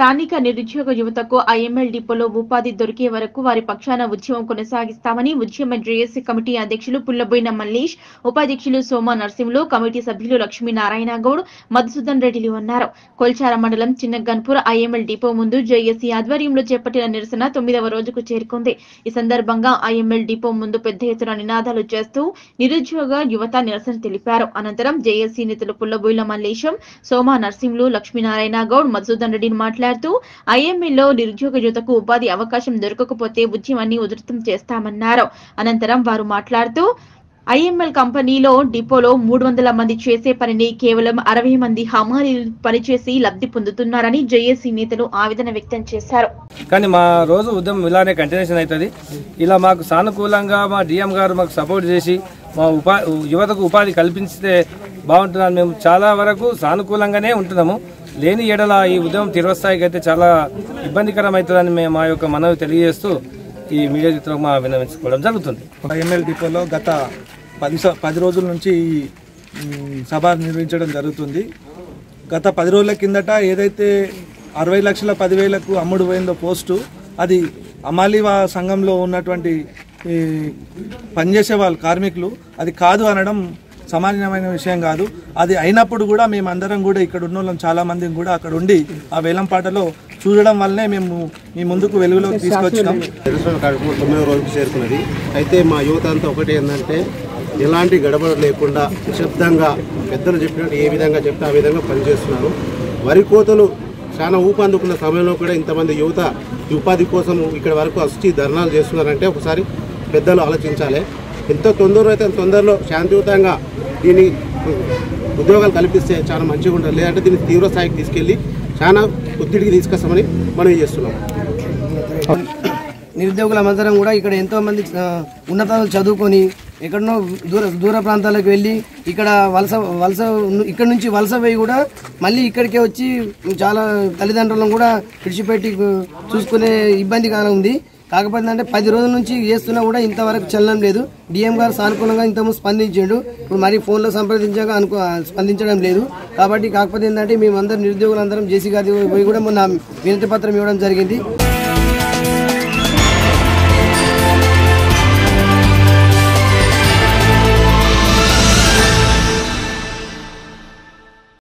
స్థానిక నిరుద్యోగ యువతకు ఐఎంఎల్ డిపోలో ఉపాధి దొరికే వరకు వారి పక్షాన ఉద్యమం కొనసాగిస్తామని ఉద్యమ జేఏసీ కమిటీ అధ్యక్షులు పుల్లబోయిన మల్లేష్ ఉపాధ్యక్షులు సోమ నరసింహులు కమిటీ సభ్యులు లక్ష్మీనారాయణ గౌడ్ మధుసూదన్ రెడ్డిలు అన్నారు కొల్చార మండలం చిన్నగన్పూర్ ఐఎంఎల్ డిపో ముందు జేఏసీ ఆధ్వర్యంలో చేపట్టిన నిరసన తొమ్మిదవ రోజుకు చేరుకుంది ఈ సందర్భంగా ఐఎంఎల్ డిపో ముందు పెద్ద ఎత్తున నినాదాలు చేస్తూ నిరుద్యోగ యువత నిరసన తెలిపారు అనంతరం జేఏసీ నేతలు పుల్లబోయిల మల్లేశం సోమ నరసింహులు లక్ష్మీనారాయణ గౌడ్ మధుసూదన్ రెడ్డిని మాట్లాడుతూ ఐఎంఏలో నిరుద్యోగ యువతకు ఉపాధి అవకాశం దొరకకపోతే ఉద్యమాన్ని ఉధృతం చేస్తామన్నారు అనంతరం వారు మాట్లాడుతూ ఐఎంఎల్ కంపెనీలో డిపోలో మూడు వందల మంది చేసే పనిని కేవలం అరవై మంది హమాలీలు పనిచేసి లబ్ధి పొందుతున్నారని జేఏసీ నేతలు ఆవేదన వ్యక్తం చేశారు కానీ మా రోజు ఉద్యమం ఇలానే కంటిన్యూషన్ అవుతుంది ఇలా మాకు సానుకూలంగా మా డిఎం గారు మాకు సపోర్ట్ చేసి మా ఉపా యువతకు ఉపాధి కల్పిస్తే బాగుంటుందని మేము చాలా వరకు సానుకూలంగానే ఉంటున్నాము లేని ఎడల ఈ ఉద్యమం తీవ్రస్థాయికి అయితే చాలా ఇబ్బందికరం అవుతుందని మేము మా యొక్క మనవి తెలియజేస్తూ ఈ మీడియా చిత్రం మా విన్నవించుకోవడం జరుగుతుంది ఐఎంఎల్ డిపోలో గత పది స- పది రోజుల నుంచి ఈ మ్, సభ నిర్వహించడం జరుగుతుంది గత పది రోజుల కిందట ఏదైతే అరవై లక్షల పదివేలకు అమ్ముడు పోయిందో పోస్టు అది అమాలీవా సంఘంలో ఉన్నటువంటి ఈ, పనిచేసే వాళ్ళు కార్మికులు అది కాదు అనడం సమానమైన విషయం కాదు అది అయినప్పుడు కూడా మేమందరం కూడా ఇక్కడ ఉన్న వాళ్ళం చాలా మంది కూడా అక్కడ ఉండి ఆ వేలం పాటలో చూడడం వల్లనే మేము మీ ముందుకు వెలుగులోకి తీసుకొచ్చినాం నిరసన కార్యక్రమం తొమ్మిదో రోజుకు చేరుకున్నది అయితే మా యువత అంతా ఒకటి ఏంటంటే ఎలాంటి గడబడ లేకుండా నిశ్శబ్దంగా పెద్దలు చెప్పినట్టు ఏ విధంగా చెప్తే ఆ విధంగా పనిచేస్తున్నారు వరి కోతలు చాలా ఊపందుకున్న సమయంలో కూడా ఇంతమంది యువత ఈ ఉపాధి కోసం ఇక్కడ వరకు వచ్చి ధర్నాలు చేస్తున్నారంటే ఒకసారి పెద్దలు ఆలోచించాలి ఎంత తొందరలో అయితే అంత తొందరలో శాంతియుతంగా దీన్ని ఉద్యోగాలు కల్పిస్తే చాలా మంచిగా ఉంటుంది లేదంటే దీన్ని తీవ్ర స్థాయికి తీసుకెళ్ళి చాలా ఒత్తిడికి తీసుకొస్తామని మనం చేస్తున్నాం నిరుద్యోగుల మందరం కూడా ఇక్కడ ఎంతో మంది ఆ, ఉన్నతాలు చదువుకొని ఎక్కడనో దూర దూర ప్రాంతాలకు వెళ్ళి ఇక్కడ వలస వలస ఇక్కడ నుంచి వలస పోయి కూడా మళ్ళీ ఇక్కడికే వచ్చి చాలా తల్లిదండ్రులను కూడా విడిచిపెట్టి చూసుకునే ఇబ్బందిగా ఉంది కాకపోతే అంటే పది రోజుల నుంచి చేస్తున్నా కూడా ఇంతవరకు చలనం లేదు డిఎం గారు సానుకూలంగా ఇంతకుముందు స్పందించాడు ఇప్పుడు మరి ఫోన్లో సంప్రదించాక అనుకో స్పందించడం లేదు కాబట్టి కాకపోతే ఏంటంటే మేమందరం నిరుద్యోగులందరం జేసీ గారి పోయి కూడా మొన్న వినతి పత్రం ఇవ్వడం జరిగింది